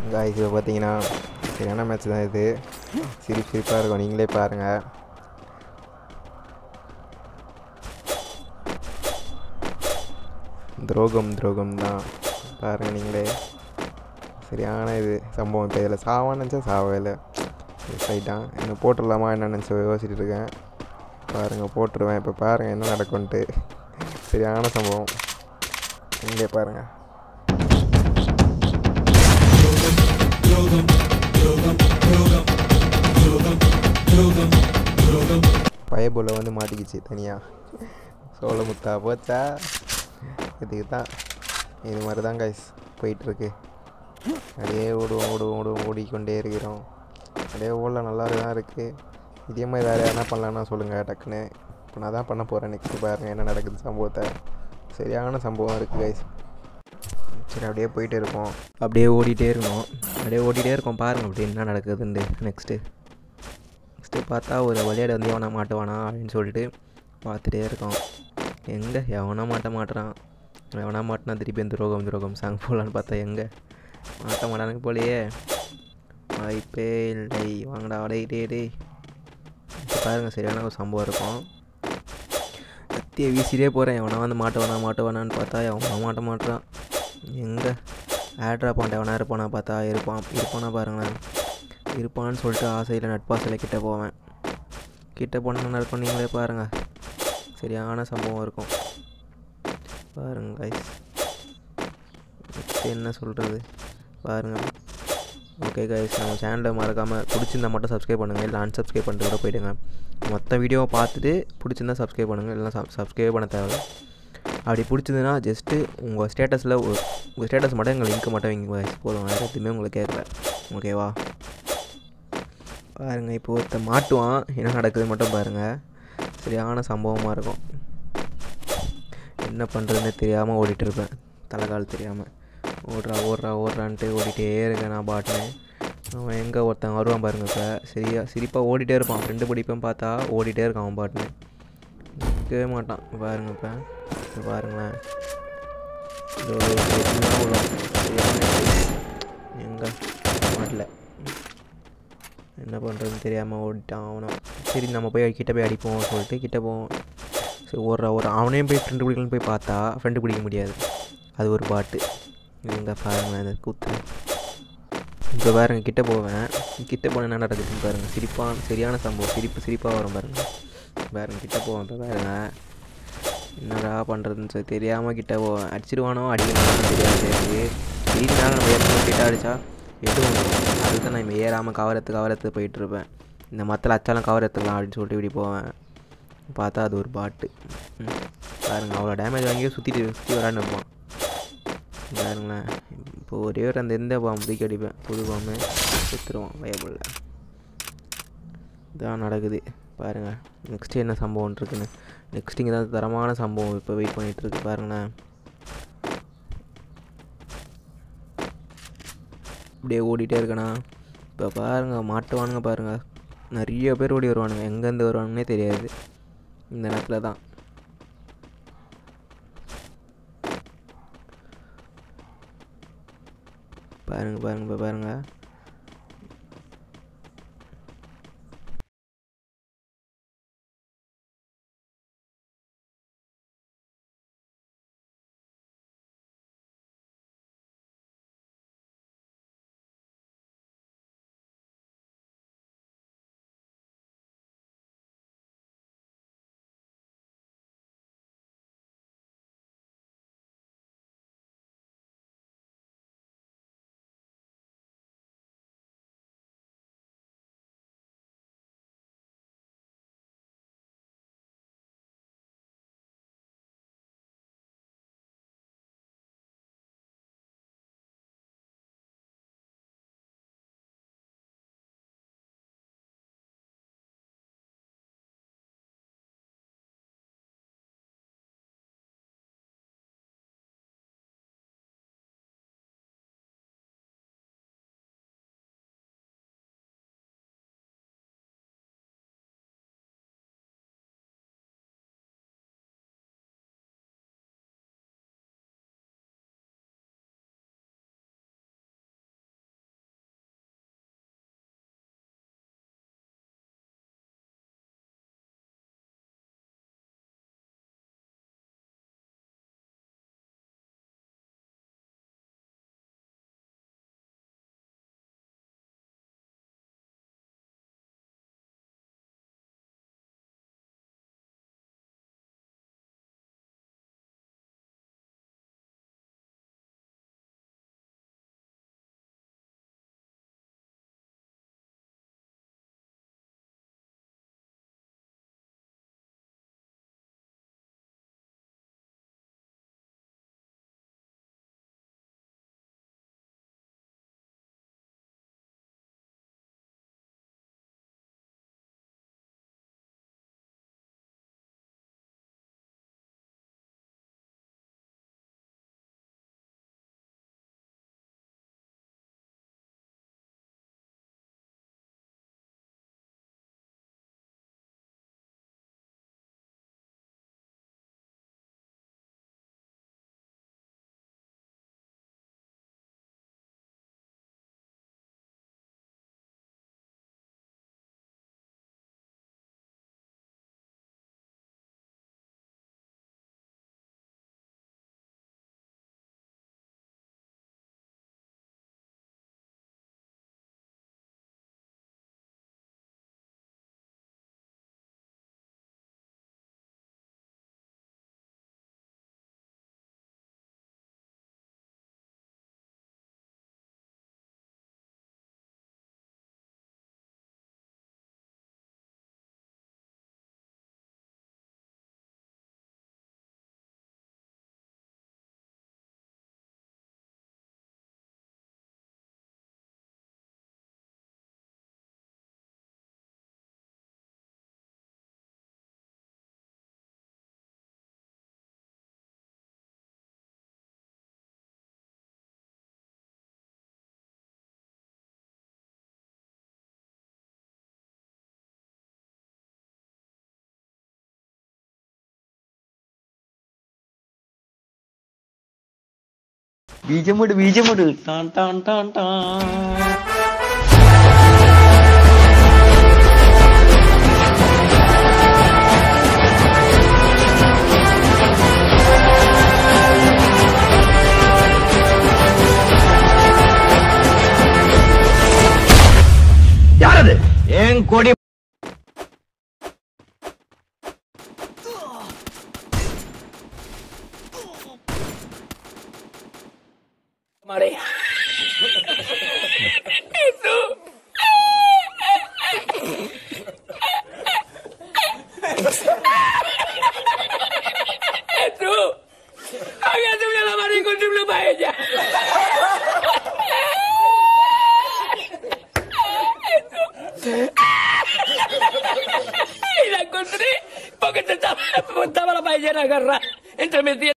Guys இப்போ பார்த்தீங்கன்னா சரியான மேட்ச் தான் இது சிரிப்பு சிரிப்பாக இருக்கும் நீங்களே பாருங்கள் துரோகம் துரோகம் தான் பாருங்கள் நீங்களே சரியான இது சம்பவம் இப்போ இதில் சாவான்னு நினச்சா சாவவே இல்லை மிஸ் ஆகிட்டான் இன்னும் போட்டுடலாமா என்ன நினச்சி யோசிச்சுட்டு இருக்கேன் பாருங்கள் போட்டுருவேன் இப்போ பாருங்கள் என்ன நடக்கும்ன்ட்டு சரியான சம்பவம் நீங்களே பாருங்கள் பயபுல வந்து மாட்டிக்கிச்சு தனியாக சோள முத்தா போச்சா இதுக்கு தான் இது மாதிரி தான் கைஸ் போயிட்டுருக்கு அப்படியே ஓடுவோம் ஓடுவோம் ஓடுவோம் ஓடிக்கொண்டே இருக்கிறோம் அப்படியே ஓடலாம் நல்லா தான் இருக்குது இதே மாதிரி வேறு எதனா பண்ணலான்னா சொல்லுங்கள் டக்குன்னு இப்போ நான் தான் பண்ண போகிறேன் நெக்ஸ்ட்டு பாருங்கள் என்ன நடக்குது சம்பவத்தை சரியான சம்பவம் இருக்குது கைஸ் சரி அப்படியே போயிட்டே இருப்போம் அப்படியே ஓடிட்டே இருக்கணும் அப்படியே ஓடிட்டே இருக்கோம் பாருங்கள் அப்படி என்ன நடக்குதுன்னு நெக்ஸ்ட்டு நெக்ஸ்ட்டு பார்த்தா ஒரு விளையாட வந்து எவனா மாட்டுவானா அப்படின்னு சொல்லிட்டு பார்த்துட்டே இருக்கோம் எங்கே எவனா மாட்ட மாட்டுறான் எவனா மாட்டினா திருப்பி இந்த துரோகம் துரோகம் சாங் போடலான்னு பார்த்தா எங்கே மாட்ட மாட்டானுங்க போலையே வாய்ப்பே இல்லை வாங்கடா டேய் டேய் டேய் இப்போ பாருங்கள் சரியான ஒரு சம்பவம் இருக்கும் கத்தியை வீசிட்டே போகிறேன் எவனா வந்து மாட்டுவானா மாட்டுவானான்னு பார்த்தா எவனா மாட்ட மாட்டுறான் எங்கே ஆட்ரா பாண்ட எவனா இருப்பானா பார்த்தா இருப்பான் இருப்பானா பாருங்களேன் இருப்பான்னு சொல்லிட்டு ஆசையில் நட்பாசையில் கிட்ட போவேன் கிட்ட போனால் என்ன இருக்கும் நீங்களே பாருங்கள் சரியான சம்பவம் இருக்கும் பாருங்க கைஸ் நெக்ஸ்ட் என்ன சொல்கிறது பாருங்கள் ஓகே கைஸ் நம்ம சேனலை மறக்காமல் பிடிச்சிருந்தா மட்டும் சப்ஸ்கிரைப் பண்ணுங்கள் இல்லை அன்சப்ஸ்கிரைப் பண்ணிட்டு கூட போயிடுங்க மொத்த வீடியோவை பார்த்துட்டு பிடிச்சிருந்தா சப்ஸ்கிரைப் பண்ணுங்கள் இல்லைனா சப் சப்ஸ்கிரைப் பண்ண தேவை அப்படி பிடிச்சதுன்னா ஜஸ்ட்டு உங்கள் ஸ்டேட்டஸில் உங்கள் ஸ்டேட்டஸ் மட்டும் எங்கள் லிங்க் மட்டும் வைங்க guys. போதும் வேறு எதுவுமே உங்களுக்கு கேட்கல ஓகேவா பாருங்கள் இப்போ ஒருத்த மாட்டுவான் என்ன நடக்குது மட்டும் பாருங்கள் சரியான சம்பவமாக இருக்கும் என்ன பண்ணுறதுன்னு தெரியாமல் ஓடிட்டு இருப்பேன் தலைகால் தெரியாமல் ஓடுறா ஓடுறா ஓடுறான்ட்டு ஓடிட்டே இருக்கேன் நான் பாட்டுன்னு அவன் எங்கே ஒருத்தன் வருவான் பாருங்க இப்போ சரியா சிரிப்பாக ஓடிட்டே இருப்பான் ஃப்ரெண்டு பிடிப்பேன் பார்த்தா ஓடிட்டே இருக்கான் அவன் பாட்டுன்னு நிற்கவே மாட்டான் பாருங்க இப்போ இப்போ பாருங்களேன் இதோ எல்லாம் விழும். சரியான எங்கே மாட்டல என்ன பண்ணுறதுன்னு தெரியாமல் ஓடிட்டான் அவனும் சரி நம்ம போய் கிட்ட போய் அடிப்போம் சொல்லிட்டு கிட்ட போவோம் சரி ஓடுறா ஒரு அவனையும் போய் ஃப்ரெண்டு பிடிக்கணும்னு போய் பார்த்தா ஃப்ரெண்டு பிடிக்க முடியாது அது ஒரு பாட்டு இங்கே பாருங்களேன் இந்த கூத்து இப்போ பாருங்க கிட்ட போவேன் கிட்ட போனால் என்ன நடக்குதுன்னு பாருங்கள் சிரிப்பான சரியான சம்பவம் சிரிப்பு சிரிப்பாக வரும் பாருங்க பாருங்க கிட்ட போவேன் இப்போ பாருங்க என்னடா பண்ணுறதுன்னு சொல்லி தெரியாமல் கிட்ட போவேன் அடிச்சிடுவானோ அடிக்கணும்னு தெரியாது எனக்கு திடீர்னு நம்ம ஏற்கனவே கிட்ட அடித்தா எதுவும் அதுதான் நான் ஏறாமல் கவரத்து கவரத்து போயிட்டுருப்பேன் இந்த மற்ற அச்சாலும் கவர் எடுத்துக்கலாம் அப்படின்னு சொல்லிட்டு இப்படி போவேன் பார்த்தா அது ஒரு பாட்டு ம். பாருங்க அவ்வளோ டேமேஜ் வாங்கி சுற்றிட்டு சுற்றி வரான்னு இருப்பான் பாருங்களேன் இப்போ ஒரே ஒரு அந்த எந்த பாம்பு தூக்கி அடிப்பேன் புது பாம்பு செத்துருவான் பயப்படல இதான் நடக்குது பாருங்கள் நெக்ஸ்ட்டு என்ன சம்பவம் இருக்குன்னு நெக்ஸ்ட் இங்கே தான் தரமான சம்பவம் இப்போ வெயிட் பண்ணிகிட்டு இருக்கு பாருங்களேன் அப்படியே ஓடிட்டே இருக்கேனா இப்போ பாருங்கள் மாட்டுவானுங்க பாருங்கள் நிறைய பேர் ஓடி வருவானுங்க எங்கேருந்து வருவானுங்கன்னே தெரியாது இந்த நேரத்தில் தான் பாருங்கள் பாருங்கள் இப்போ பாருங்கள் ബീജമിട് ബീജമിട് ടാൻ ടാൻ ടാൻ ടാൻ யாரது ஏன் கொடி Y la encontré porque te estaba, estaba la ballena agarrada entre mis dientes.